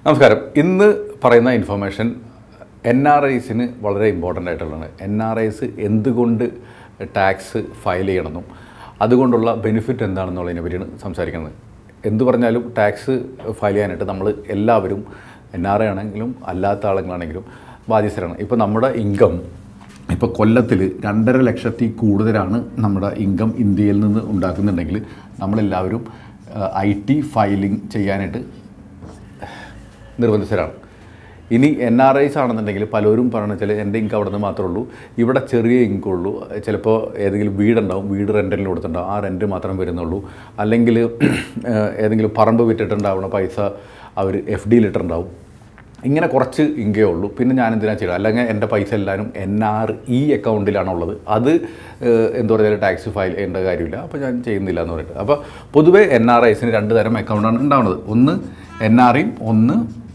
നമസ്കാരം ഇന്ന് പറയുന്ന ഇൻഫർമേഷൻ എൻ ആർ ഐസിന് വളരെ ഇമ്പോർട്ടൻ്റ് ആയിട്ടുള്ളതാണ് എൻ ആർ ഐസ് എന്തുകൊണ്ട് ടാക്സ് ഫയൽ ചെയ്യണമെന്നും അതുകൊണ്ടുള്ള ബെനിഫിറ്റ് എന്താണെന്നുള്ളതിനെ പറ്റിയാണ് സംസാരിക്കുന്നത് എന്തു പറഞ്ഞാലും ടാക്സ് ഫയൽ ചെയ്യാനായിട്ട് നമ്മൾ എല്ലാവരും എൻ ആർ ഐ ആണെങ്കിലും അല്ലാത്ത ആളുകളാണെങ്കിലും ബാധ്യസ്ഥരാണ് ഇപ്പോൾ നമ്മുടെ ഇൻകം ഇപ്പോൾ കൊല്ലത്തിൽ രണ്ടര ലക്ഷത്തി കൂടുതലാണ് നമ്മുടെ ഇൻകം ഇന്ത്യയിൽ നിന്ന് ഉണ്ടാക്കുന്നുണ്ടെങ്കിൽ നമ്മളെല്ലാവരും ഐ ടി ഫയലിംഗ് ചെയ്യാനായിട്ട് നിർബന്ധിതരാണ് ഇനി എൻ ആർ ഐസ് ആണെന്നുണ്ടെങ്കിൽ പലരും പറഞ്ഞ വെച്ചാൽ എൻ്റെ ഇൻകം അവിടെ നിന്ന് മാത്രമേ ഉള്ളൂ ഇവിടെ ചെറിയ ഇൻകം ഉള്ളൂ ചിലപ്പോൾ ഏതെങ്കിലും വീടുണ്ടാവും വീട് റെൻറ്റിന് കൊടുത്തിട്ടുണ്ടാവും ആ റെൻറ്റ് മാത്രം വരുന്നുള്ളൂ അല്ലെങ്കിൽ ഏഹ്, ഏതെങ്കിലും പറമ്പ് വിറ്റിട്ടുണ്ടാവണ പൈസ അവർ എഫ് ഡിയിൽ ഇട്ടിട്ടുണ്ടാവും ഇങ്ങനെ കുറച്ച് ഇങ്കേ ഉള്ളൂ പിന്നെ ഞാൻ എന്തിനാ ചെയ്യുക അല്ലെങ്കിൽ എൻ്റെ പൈസ എല്ലാവരും എൻ ആർ ഇ അക്കൗണ്ടിലാണുള്ളത് അത് ഏഹ്, എന്താ പറയുക ടാക്സ് ഫയൽ ചെയ്യേണ്ട കാര്യമില്ല അപ്പോൾ ഞാൻ ചെയ്യുന്നില്ല എന്ന് പറഞ്ഞിട്ട് അപ്പോൾ പൊതുവേ എൻ ആർ ഐസിന് രണ്ട് തരം അക്കൗണ്ടാണ് ഉണ്ടാവുന്നത് ഒന്ന് എൻ ആർ ഇയും ഒന്ന്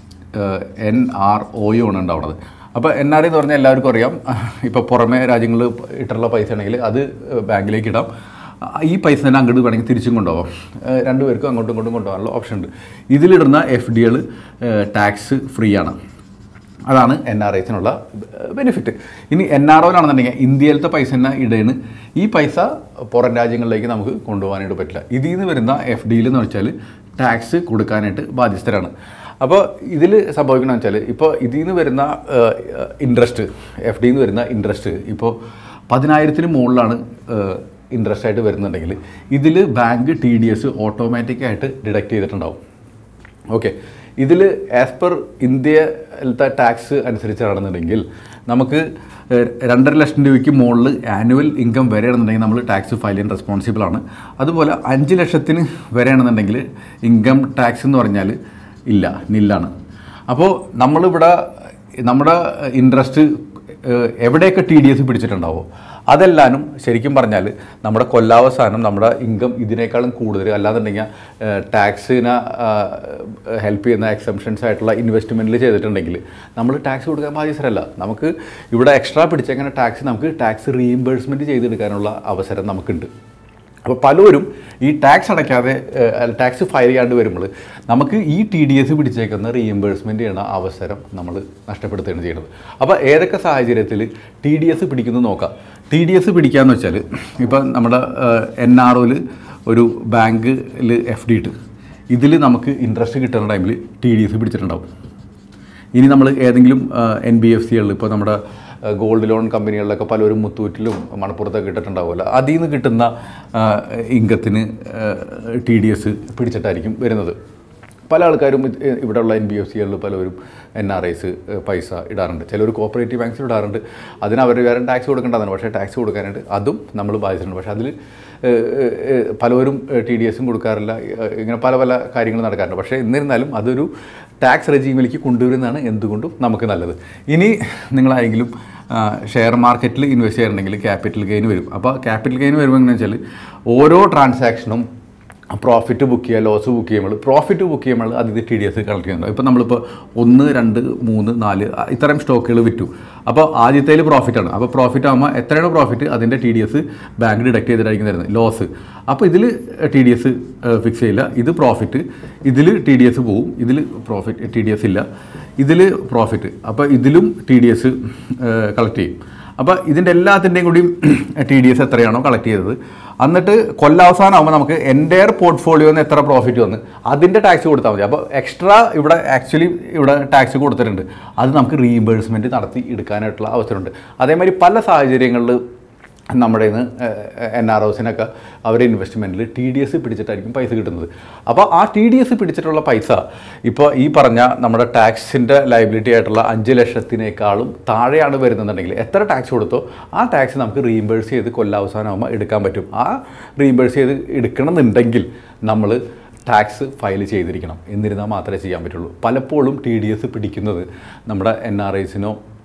എൻ ആർ ഒയും ആണ് ഉണ്ടാവുന്നത് അപ്പോൾ എൻ ആർ ഐ എന്ന് പറഞ്ഞാൽ എല്ലാവർക്കും അറിയാം ഇപ്പോൾ പുറമേ രാജ്യങ്ങളിൽ ഇട്ടിട്ടുള്ള പൈസ ആണെങ്കിൽ അത് ബാങ്കിലേക്ക് ഇടാം ഈ പൈസ തന്നെ അങ്ങോട്ട് വേണമെങ്കിൽ തിരിച്ചും കൊണ്ടുപോകാം ഏഹ് രണ്ടുപേർക്കും അങ്ങോട്ടും ഇങ്ങോട്ടും കൊണ്ടുപോകാനുള്ള ഓപ്ഷൻ ഉണ്ട് ഇതിലിടുന്ന എഫ് ഡികൾ ടാക്സ് ഫ്രീ ആണ് അതാണ് എൻ ആർ ഐസിനുള്ള ബെനിഫിറ്റ് ഇനി എൻ ആർ ഒയിലാണെന്നുണ്ടെങ്കിൽ ഇന്ത്യയിലത്തെ പൈസ തന്നെ ഇടയാണ് ഈ പൈസ പുറം രാജ്യങ്ങളിലേക്ക് നമുക്ക് കൊണ്ടുപോകാനായിട്ട് പറ്റില്ല ഇതിൽ നിന്ന് വരുന്ന എഫ് ഡിയിൽ എന്ന് വെച്ചാൽ ടാക്സ് കൊടുക്കാനായിട്ട് ബാധ്യസ്ഥരാണ് അപ്പോൾ ഇതിൽ സംഭവിക്കണമെന്ന് വെച്ചാൽ ഇപ്പോൾ ഇതിൽ നിന്ന് വരുന്ന ഇൻട്രസ്റ്റ് എഫ് ഡിയിൽ നിന്ന് വരുന്ന ഇൻട്രസ്റ്റ് ഇപ്പോൾ പതിനായിരത്തിന് മുകളിലാണ് ഇൻട്രസ്റ്റ് ആയിട്ട് വരുന്നുണ്ടെങ്കിൽ ഇതിൽ ബാങ്ക് ടി ഡി എസ് ഓട്ടോമാറ്റിക്കായിട്ട് ഡിഡക്റ്റ് ചെയ്തിട്ടുണ്ടാവും ഓക്കെ ഇതിൽ ആസ് പെർ ഇന്ത്യയിലത്തെ ടാക്സ് അനുസരിച്ചാണെന്നുണ്ടെങ്കിൽ നമുക്ക് ഏഹ്, രണ്ടര ലക്ഷം രൂപയ്ക്ക് മുകളിൽ ആനുവൽ ഇൻകം വരെയാണെന്നുണ്ടെങ്കിൽ നമ്മൾ ടാക്സ് ഫയൽ ചെയ്യാൻ റെസ്പോൺസിബിൾ ആണ് അതുപോലെ അഞ്ച് ലക്ഷത്തിന് വരെയാണെന്നുണ്ടെങ്കിൽ ഇൻകം ടാക്സ് എന്ന് പറഞ്ഞാൽ ഇല്ല നില്ലാണ് അപ്പോൾ നമ്മളിവിടെ നമ്മുടെ ഇൻട്രസ്റ്റ് എവിടെയൊക്കെ ടി ഡി എസ് പിടിച്ചിട്ടുണ്ടാവോ അതെല്ലാനും ശരിക്കും പറഞ്ഞാൽ നമ്മുടെ കൊല്ലാവസാനം നമ്മുടെ ഇൻകം ഇതിനേക്കാളും കൂടുതൽ അല്ലാന്നുണ്ടെങ്കിൽ ടാക്സിനെ ഹെൽപ്പ് ചെയ്യുന്ന എക്സംഷൻസ് ആയിട്ടുള്ള ഇൻവെസ്റ്റ്മെൻറ്റിൽ ചെയ്തിട്ടുണ്ടെങ്കിൽ നമ്മൾ ടാക്സ് കൊടുക്കാൻ ബാധ്യസ്ഥരല്ല നമുക്ക് ഇവിടെ എക്സ്ട്രാ പിടിച്ചേക്കുന്ന ടാക്സ് നമുക്ക് ടാക്സ് റീഇംബേഴ്സ്മെൻറ്റ് ചെയ്തെടുക്കാനുള്ള അവസരം നമുക്കുണ്ട് അപ്പോൾ പലരും ഈ ടാക്സ് അടയ്ക്കാതെ ടാക്സ് ഫയൽ ചെയ്യാണ്ട് വരുമ്പോൾ നമുക്ക് ഈ ടി ഡി എസ് പിടിച്ചേക്കുന്ന റീഎംബേഴ്സ്മെൻറ്റ് ചെയ്യുന്ന അവസരം നമ്മൾ നഷ്ടപ്പെടുത്തുകയാണ് ചെയ്യുന്നത് അപ്പോൾ ഏതൊക്കെ സാഹചര്യത്തിൽ ടി ഡി എസ് പിടിക്കുന്നു നോക്കാം ടി ഡി എസ് പിടിക്കാന്ന് വെച്ചാൽ ഇപ്പം നമ്മുടെ എൻ ആർ ഒയിൽ ഒരു ബാങ്കിൽ എഫ് ഡി ഇട്ട് ഇതിൽ നമുക്ക് ഇൻട്രസ്റ്റ് കിട്ടുന്ന ടൈമിൽ ടി ഡി എസ് പിടിച്ചിട്ടുണ്ടാവും ഇനി നമ്മൾ ഏതെങ്കിലും എൻ ബി എഫ് സികളിൽ ഇപ്പോൾ നമ്മുടെ ഗോൾഡ് ലോൺ കമ്പനികളിലൊക്കെ പലരും മുത്തൂറ്റിലും മണപ്പുറത്തൊക്കെ ഇട്ടിട്ടുണ്ടാവുമല്ലോ അതിൽ നിന്ന് കിട്ടുന്ന ഇൻകത്തിന് ടി ഡി എസ് പിടിച്ചിട്ടായിരിക്കും വരുന്നത് പല ആൾക്കാരും ഇത് ഇവിടെയുള്ള എൻ ബി എഫ് സികളിൽ പലരും എൻ ആർ ഐസ് പൈസ ഇടാറുണ്ട് ചിലർ കോപ്പറേറ്റീവ് ബാങ്ക്സിൽ ഇടാറുണ്ട് അതിന് അവർ വേറെ ടാക്സ് കൊടുക്കേണ്ടതാണ് പക്ഷേ ടാക്സ് കൊടുക്കാനായിട്ട് അതും നമ്മൾ ബാധിച്ചിട്ടുണ്ട് പക്ഷേ അതിൽ പലവരും ടി ഡി എസും കൊടുക്കാറില്ല ഏഹ് ഇങ്ങനെ പല പല കാര്യങ്ങൾ നടക്കാറുണ്ട് പക്ഷേ എന്നിരുന്നാലും അതൊരു ടാക്സ് റെജീമിലേക്ക് കൊണ്ടുവരുന്നതാണ് എന്തുകൊണ്ടും നമുക്ക് നല്ലത് ഇനി നിങ്ങളാരെങ്കിലും ഷെയർ മാർക്കറ്റിൽ ഇൻവെസ്റ്റ് ചെയ്യാറുണ്ടെങ്കിൽ ക്യാപിറ്റൽ ഗെയിൻ വരും അപ്പോൾ ക്യാപിറ്റൽ ഗെയിൻ വരുമ്പോൾ എങ്ങനെയാണെന്ന് വെച്ചാൽ ഓരോ ട്രാൻസാക്ഷനും പ്രോഫിറ്റ് ബുക്ക് ചെയ്യുക ലോസ് ബുക്ക് ചെയ്യുമ്പോൾ പ്രോഫിറ്റ് ബുക്ക് ചെയ്യുമ്പോൾ അത് ഇത് ടി ഡി എസ് കളക്ട് ചെയ്യുന്നുണ്ട് ഇപ്പോൾ നമ്മളിപ്പോൾ ഒന്ന് രണ്ട് മൂന്ന് നാല് ആ, ഇത്തരം സ്റ്റോക്കുകൾ വിറ്റു അപ്പോൾ ആദ്യത്തേൽ പ്രോഫിറ്റാണ് അപ്പോൾ പ്രോഫിറ്റ് ആകുമ്പോൾ എത്രയാണ് പ്രോഫിറ്റ് അതിൻ്റെ T D S bank deduct ചെയ്തിട്ടായിരിക്കും തരുന്നത് ലോസ് അപ്പോൾ ഇതിൽ ടി ഡി എസ് ഫിക്സ് ചെയ്യില്ല ഇത് പ്രോഫിറ്റ് ഇതിൽ ടി ഡി എസ് പോവും ഇതിൽ പ്രോഫിറ്റ് ടി ഡി എസ് ഇല്ല ഇതിൽ പ്രോഫിറ്റ് അപ്പോൾ ഇതിലും ടി ഡി എസ് കളക്ട് ചെയ്യും അപ്പോൾ ഇതിൻ്റെ എല്ലാത്തിൻ്റെയും കൂടിയും ടി ഡി എസ് എത്രയാണോ കളക്ട് ചെയ്തത് എന്നിട്ട് കൊല്ലാവസാനമാകുമ്പോൾ നമുക്ക് എൻ്റയർ പോർട്ട്ഫോളിയോന്ന് എത്ര പ്രോഫിറ്റ് വന്ന് അതിൻ്റെ ടാക്സ് കൊടുത്താൽ മതി അപ്പോൾ എക്സ്ട്രാ ഇവിടെ ആക്ച്വലി ഇവിടെ ടാക്സ് കൊടുത്തിട്ടുണ്ട് അത് നമുക്ക് റീഇംബേഴ്സ്മെൻറ്റ് നടത്തി എടുക്കാനായിട്ടുള്ള അവസരമുണ്ട് അതേമാതിരി പല സാഹചര്യങ്ങളിൽ നമ്മുടെ നിന്ന് എൻ ആർ ഒസിനൊക്കെ അവരുടെ ഇൻവെസ്റ്റ്മെൻറ്റിൽ ടി ഡി എസ് പിടിച്ചിട്ടായിരിക്കും പൈസ കിട്ടുന്നത് അപ്പോൾ ആ ടി ഡി എസ് പിടിച്ചിട്ടുള്ള പൈസ ഇപ്പോൾ ഈ പറഞ്ഞ നമ്മുടെ ടാക്സിൻ്റെ ലൈബിലിറ്റി ആയിട്ടുള്ള അഞ്ച് ലക്ഷത്തിനേക്കാളും താഴെയാണ് വരുന്നുണ്ടെങ്കിൽ എത്ര ടാക്സ് കൊടുത്തോ ആ ടാക്സ് നമുക്ക് റീഇംബേഴ്സ് ചെയ്ത് കൊല്ലാവസാനമാകുമ്പോൾ എടുക്കാൻ പറ്റും ആ റീഇംബേഴ്സ് ചെയ്ത് എടുക്കണമെന്നുണ്ടെങ്കിൽ നമ്മൾ ടാക്സ് ഫയൽ ചെയ്തിരിക്കണം എന്നിരുന്നാൽ മാത്രമേ ചെയ്യാൻ പറ്റുള്ളൂ പലപ്പോഴും ടി ഡി എസ് പിടിക്കുന്നത് നമ്മുടെ എൻ ആർ ഐസിനോ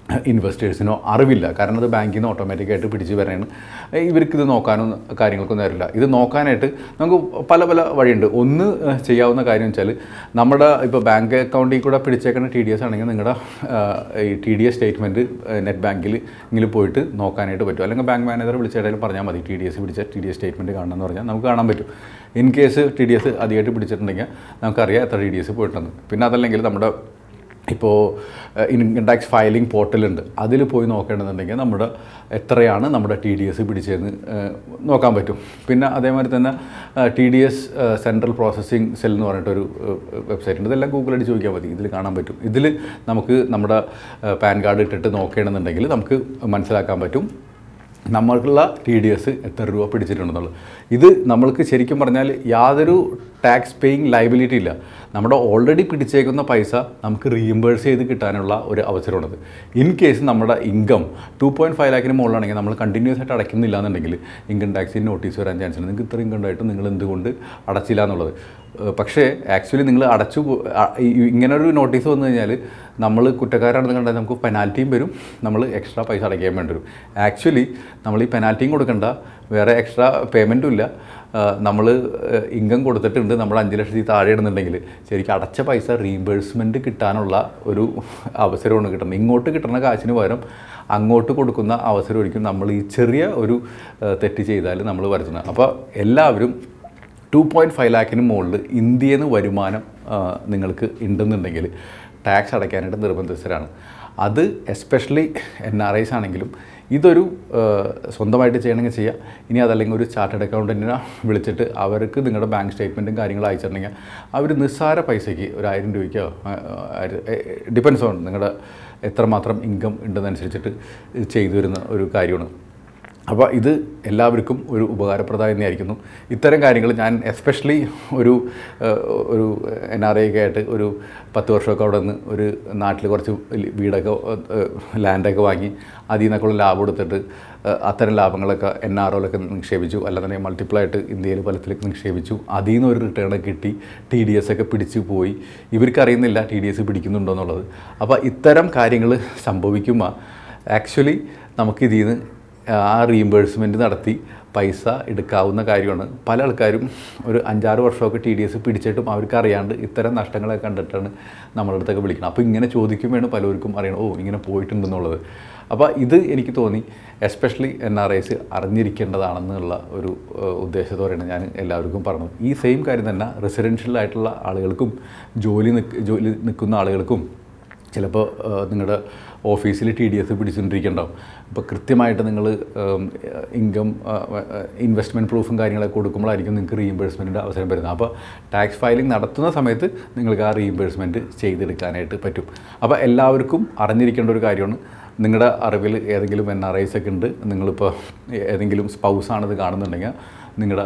ഇൻവെസ്റ്റേഴ്സിനോ അറിവില്ല കാരണം അത് ബാങ്കിൽ നിന്ന് ഓട്ടോമാറ്റിക്കായിട്ട് പിടിച്ച് വരാനാണ് ഇവർക്ക് ഇത് നോക്കാനും കാര്യങ്ങൾക്കൊന്നും അറിയില്ല ഇത് നോക്കാനായിട്ട് നമുക്ക് പല പല വഴിയുണ്ട് ഒന്ന് ഏഹ്, ചെയ്യാവുന്ന കാര്യം വെച്ചാൽ നമ്മുടെ ഇപ്പോൾ ബാങ്ക് അക്കൗണ്ടിൽ കൂടെ പിടിച്ചേക്കുന്ന ടി ഡി എസ് ആണെങ്കിൽ നിങ്ങളുടെ ഏഹ്, ഈ T D S statement net ബാങ്കിൽ ഇങ്ങനെ പോയിട്ട് നോക്കാനായിട്ട് പറ്റും അല്ലെങ്കിൽ ബാങ്ക് മാനേജറെ വിളിച്ചിടയിൽ പറഞ്ഞാൽ മതി ടി ഡി എസ് പിടിച്ച ടി ഡി എസ് സ്റ്റേറ്റ്മെൻറ്റ് കാണണമെന്ന് പറഞ്ഞാൽ നമുക്ക് കാണാൻ പറ്റും in case T D S അധികമായിട്ട് പിടിച്ചിട്ടുണ്ടെങ്കിൽ നമുക്കറിയാം എത്ര ടി ഡി എസ് പോയിട്ടുണ്ടെന്ന് പിന്നെ അതല്ലെങ്കിൽ നമ്മുടെ ഇപ്പോൾ ഇൻകം ടാക്സ് ഫയലിംഗ് പോർട്ടലുണ്ട് അതിൽ പോയി നോക്കേണ്ടതുണ്ടെങ്കിൽ നമ്മുടെ എത്രയാണ് നമ്മുടെ ടി ഡി എസ് പിടിച്ചതെന്ന് ഏഹ്, നോക്കാൻ പറ്റും പിന്നെ അതേമാതിരി തന്നെ T D S central processing cell എന്ന് പറഞ്ഞിട്ടൊരു വെബ്സൈറ്റ് ഉണ്ട് ഇതെല്ലാം ഗൂഗിൾ അടിച്ച് ചോദിക്കാൻ മതി ഇതിൽ കാണാൻ പറ്റും ഇതിൽ നമുക്ക് നമ്മുടെ പാൻ കാർഡ് ഇട്ടിട്ട് നോക്കുകയാണെന്നുണ്ടെങ്കിൽ നമുക്ക് മനസ്സിലാക്കാൻ പറ്റും നമ്മൾക്കുള്ള ടി ഡി എസ് എത്ര രൂപ പിടിച്ചിട്ടുണ്ടെന്നുള്ളത് ഇത് നമ്മൾക്ക് ശരിക്കും പറഞ്ഞാൽ യാതൊരു ടാക്സ് പേയിങ് ലൈബിലിറ്റി ഇല്ല നമ്മുടെ ഓൾറെഡി പിടിച്ചേക്കുന്ന പൈസ നമുക്ക് റീഇംബേഴ്സ് ചെയ്ത് കിട്ടാനുള്ള ഒരു അവസരമാണത് ഇൻ കേസ് നമ്മുടെ ഇൻകം ടു പോയിൻറ്റ് ഫൈവ് ലാഖിന് മുകളിലാണെങ്കിൽ നമ്മൾ കണ്ടിന്യൂസ് ആയിട്ട് അടയ്ക്കുന്നില്ല എന്നുണ്ടെങ്കിൽ ഇൻകം ടാക്സിന് നോട്ടീസ് വരാൻ ചാൻസ് ഉണ്ട് നിങ്ങൾക്ക് ഇത്ര ഇൻകം ഉണ്ടായിട്ട് നിങ്ങൾ എന്തുകൊണ്ട് അടച്ചില്ല എന്നുള്ളത് ഏഹ് പക്ഷേ ആക്ച്വലി നിങ്ങൾ അടച്ചു പോ- അ- ഈ- ഇങ്ങനെ ഒരു നോട്ടീസ് വന്നു കഴിഞ്ഞാൽ നമ്മൾ കുറ്റക്കാരാണെന്ന് കണ്ടാൽ നമുക്ക് പെനാൽറ്റിയും വരും നമ്മൾ എക്സ്ട്രാ പൈസ അടയ്ക്കാൻ വേണ്ടി വരും ആക്ച്വലി നമ്മൾ ഈ പെനാൽറ്റിയും കൊടുക്കണ്ട വേറെ എക്സ്ട്രാ പേയ്മെൻറ്റും ഇല്ല നമ്മൾ ഇൻകം കൊടുത്തിട്ടുണ്ട് നമ്മൾ അഞ്ച് ലക്ഷത്തിൽ താഴെ ഇടുന്നുണ്ടെങ്കിൽ ശരിക്കും അടച്ച പൈസ റീഇംബേഴ്സ്മെൻറ്റ് കിട്ടാനുള്ള ഒരു അവസരമാണ് കിട്ടുന്നത് ഇങ്ങോട്ട് കിട്ടുന്ന കാശിന് പകരം അങ്ങോട്ട് കൊടുക്കുന്ന അവസരമായിരിക്കും നമ്മൾ ഈ ചെറിയ ഒരു ഏഹ്, തെറ്റ് ചെയ്താൽ നമ്മൾ വരുത്തുന്നത് അപ്പോൾ എല്ലാവരും ടു പോയിൻറ്റ് ഫൈവ് ലാഖിന് മുകളിൽ ഇന്ത്യയിൽ നിന്ന് വരുമാനം ആ, നിങ്ങൾക്ക് ഉണ്ടെന്നുണ്ടെങ്കിൽ ടാക്സ് അടയ്ക്കാനായിട്ട് നിർബന്ധിതരാണ് അത് എസ്പെഷ്യലി എൻ ആർ ഐസ് ആണെങ്കിലും ഇതൊരു ആ, സ്വന്തമായിട്ട് ചെയ്യണമെങ്കിൽ ചെയ്യാം ഇനി അതല്ലെങ്കിൽ ഒരു ചാർട്ടേഡ് അക്കൗണ്ടൻറ്റിനെ വിളിച്ചിട്ട് അവർക്ക് നിങ്ങളുടെ ബാങ്ക് സ്റ്റേറ്റ്മെൻറ്റും കാര്യങ്ങളും അയച്ചിട്ടുണ്ടെങ്കിൽ അവർ നിസ്സാര പൈസയ്ക്ക് ഒരു ആയിരം രൂപയ്ക്കോ ഡിപ്പെൻസ് ഓൺ നിങ്ങളുടെ എത്രമാത്രം ഇൻകം ഉണ്ടെന്നനുസരിച്ചിട്ട് ഇത് ചെയ്തു വരുന്ന ഒരു കാര്യമാണ് അപ്പോൾ ഇത് എല്ലാവർക്കും ഒരു ഉപകാരപ്രദമായി തന്നെയായിരിക്കുന്നു ഇത്തരം കാര്യങ്ങൾ ഞാൻ എസ്പെഷ്യലി ഒരു ഏഹ്, ഒരു എൻ ആർ ഐ ഒക്കെ ആയിട്ട് ഒരു പത്ത് വർഷമൊക്കെ അവിടെ നിന്ന് ഒരു നാട്ടിൽ കുറച്ച് ലി- വീടൊക്കെ ഏഹ്, ലാൻഡൊക്കെ വാങ്ങി അതിൽ നിന്നൊക്കെയുള്ള ലാഭം എടുത്തിട്ട് ഏഹ്, അത്തരം ലാഭങ്ങളൊക്കെ എൻ ആർ ഒയിലൊക്കെ നിക്ഷേപിച്ചു അല്ലാതെ മൾട്ടിപ്പിൾ ആയിട്ട് ഇന്ത്യയിൽ പലത്തിലേക്ക് നിക്ഷേപിച്ചു അതിൽ നിന്ന് ഒരു റിട്ടേൺ കിട്ടി ടി ഡി എസ് ഒക്കെ പിടിച്ചു പോയി ഇവർക്കറിയുന്നില്ല ടി ഡി എസ് പിടിക്കുന്നുണ്ടോ എന്നുള്ളത് അപ്പോൾ ഇത്തരം കാര്യങ്ങൾ സംഭവിക്കുമ്പോൾ ആക്ച്വലി നമുക്ക് ഇതിൽ നിന്ന് ആ റീഇംബേഴ്സ്മെൻറ്റ് നടത്തി പൈസ എടുക്കാവുന്ന കാര്യമാണ് പല ആൾക്കാരും ഒരു അഞ്ചാറ് വർഷമൊക്കെ ടി ഡി എസ് പിടിച്ചിട്ടും അവർക്ക് അറിയാണ്ട് ഇത്തരം നഷ്ടങ്ങളൊക്കെ കണ്ടിട്ടാണ് നമ്മുടെ അടുത്തൊക്കെ വിളിക്കുന്നത് അപ്പോൾ ഇങ്ങനെ ചോദിക്കുമ്പോഴാണ് പലർക്കും അറിയണം ഓ ഇങ്ങനെ പോയിട്ടുണ്ടെന്നുള്ളത് അപ്പോൾ ഇത് എനിക്ക് തോന്നി എസ്പെഷ്യലി എൻ ആർ ഐസ് അറിഞ്ഞിരിക്കേണ്ടതാണെന്നുള്ള ഒരു ഏഹ്, ഉദ്ദേശത്തോടെയാണ് ഞാൻ എല്ലാവർക്കും പറഞ്ഞത് ഈ സെയിം കാര്യം തന്നെ റെസിഡൻഷ്യൽ ആയിട്ടുള്ള ആളുകൾക്കും ജോലി നിക്ക് ജോലി നിൽക്കുന്ന ആളുകൾക്കും ചിലപ്പോൾ നിങ്ങളുടെ ഓഫീസിൽ ടി ഡി എസ് പിടിച്ചുകൊണ്ടിരിക്കുന്നുണ്ടാവും അപ്പോൾ കൃത്യമായിട്ട് നിങ്ങൾ ഇൻകം ഇൻവെസ്റ്റ്മെൻറ്റ് പ്രൂഫും കാര്യങ്ങളൊക്കെ കൊടുക്കുമ്പോഴായിരിക്കും നിങ്ങൾക്ക് റീഇംബേഴ്സ്മെൻറ്റിൻ്റെ അവസരം വരുന്നത് അപ്പോൾ ടാക്സ് ഫയലിംഗ് നടത്തുന്ന സമയത്ത് നിങ്ങൾക്ക് ആ റീഇംബേഴ്സ്മെൻറ്റ് ചെയ്തെടുക്കാനായിട്ട് പറ്റും അപ്പോൾ എല്ലാവർക്കും അറിഞ്ഞിരിക്കേണ്ട ഒരു കാര്യമാണ് നിങ്ങളുടെ അറിവിൽ ഏതെങ്കിലും എൻ ആർ ഐസ് ഒക്കെ ഉണ്ട് നിങ്ങളിപ്പോൾ ഏതെങ്കിലും സ്പൗസാണിത് കാണുന്നുണ്ടെങ്കിൽ നിങ്ങളുടെ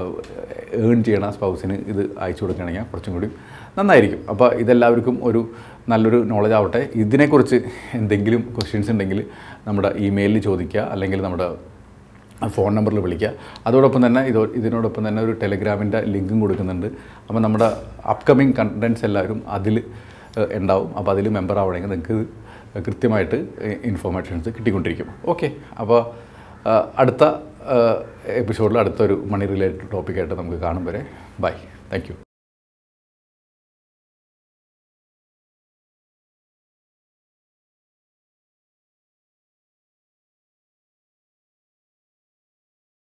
ഏൺ ചെയ്യണ സ്പൗസിന് ഇത് അയച്ചു കൊടുക്കുകയാണെങ്കിൽ കുറച്ചും കൂടി നന്നായിരിക്കും അപ്പോൾ ഇതെല്ലാവർക്കും ഒരു നല്ലൊരു നോളജ് ആവട്ടെ ഇതിനെക്കുറിച്ച് എന്തെങ്കിലും ക്വസ്റ്റ്യൻസ് ഉണ്ടെങ്കിൽ നമ്മുടെ ഇമെയിലിൽ ചോദിക്കുക അല്ലെങ്കിൽ നമ്മുടെ ഫോൺ നമ്പറിൽ വിളിക്കുക അതോടൊപ്പം തന്നെ ഇതോ ഇതിനോടൊപ്പം തന്നെ ഒരു ടെലിഗ്രാമിൻ്റെ ലിങ്കും കൊടുക്കുന്നുണ്ട് അപ്പോൾ നമ്മുടെ അപ്കമിങ് കണ്ടൻറ്റ്സ് എല്ലാവരും അതിൽ ഉണ്ടാവും അപ്പോൾ അതിൽ മെമ്പർ ആവണമെങ്കിൽ നിങ്ങൾക്ക് കൃത്യമായിട്ട് ഇൻഫോർമേഷൻസ് കിട്ടിക്കൊണ്ടിരിക്കും ഓക്കെ അപ്പോൾ ആ, അടുത്ത എപ്പിസോഡിൽ അടുത്തൊരു മണി റിലേറ്റഡ് ടോപ്പിക്കായിട്ട് നമുക്ക് കാണും വരെ ബൈ താങ്ക് യു